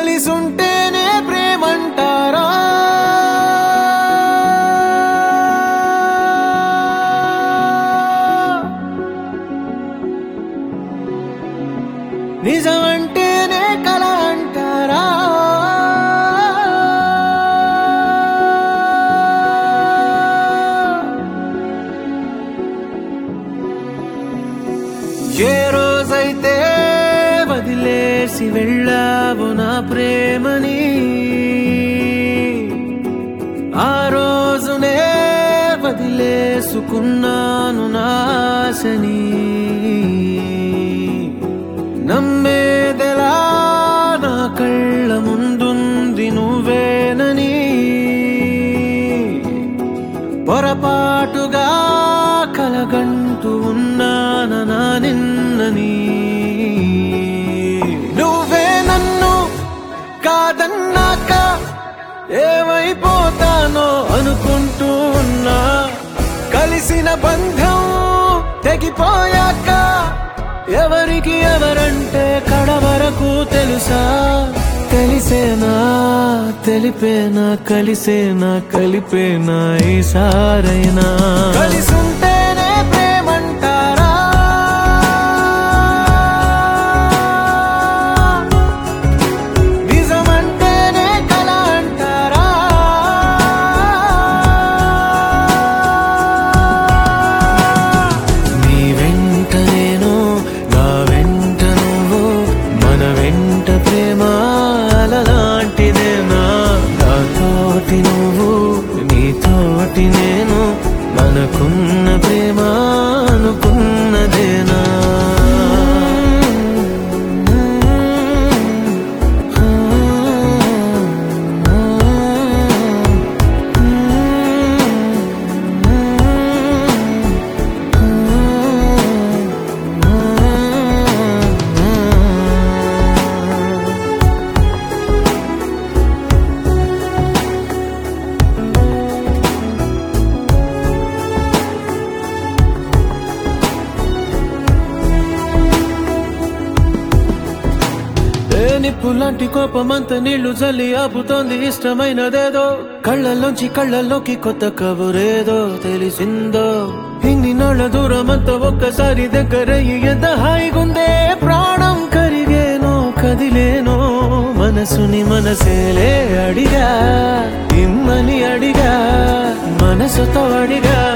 కలిసుంటేనే ప్రేమంటారా నిజమంటేనే కల అంటారా ఏ రోజైతే వదిలేసి వెళ్ళావు నా ప్రేమని ఆ రోజునే వదిలేసుకున్నాను నా ఆశని నమ్మేదెలా నా కళ్ళ ముందుంది నువ్వేనని పొరపాటుగా కలగంటూ ఉన్నాన నా నిన్నని నువ్వే నన్ను కాదన్నాక ఏమైపోతానో అనుకుంటూ ఉన్నా కలిసిన బంధం తెగిపోయాక ఎవరికి ఎవరంటే కడ వరకు తెలుసా తెలిసేనా తెలిపేనా కలిసేనా కలిపేనా ఈసారైనా కలిసుంటేనే ప్రేమంటారా నిజమంటేనే కల అంటారా నీ వెంట నేను నా వెంట నువ్వు మన వెంట ప్రేమ అలలాంటిదేనా నాతోటి నువ్వు నీతోటి నేను మనకున్న ప్రేమ అనుకున్నదేనా ఏ నిప్పులాంటి కోపమంత నీళ్లు జల్లి ఆపుతోంది ఇష్టమైనదేదో కళ్ళల్లోంచి కళ్ళల్లోకి కొత్త కబురేదో తెలిసిందో ఇన్ని నాళ్ళ దూరమంతా ఒక్కసారి దగ్గరయ్యి ఎంత హాయిగుందే ప్రాణం కరిగేనో కదిలేనో మనసుని మనసేలే అడిగా ఇమ్మని అడిగా మనసుతో అడిగా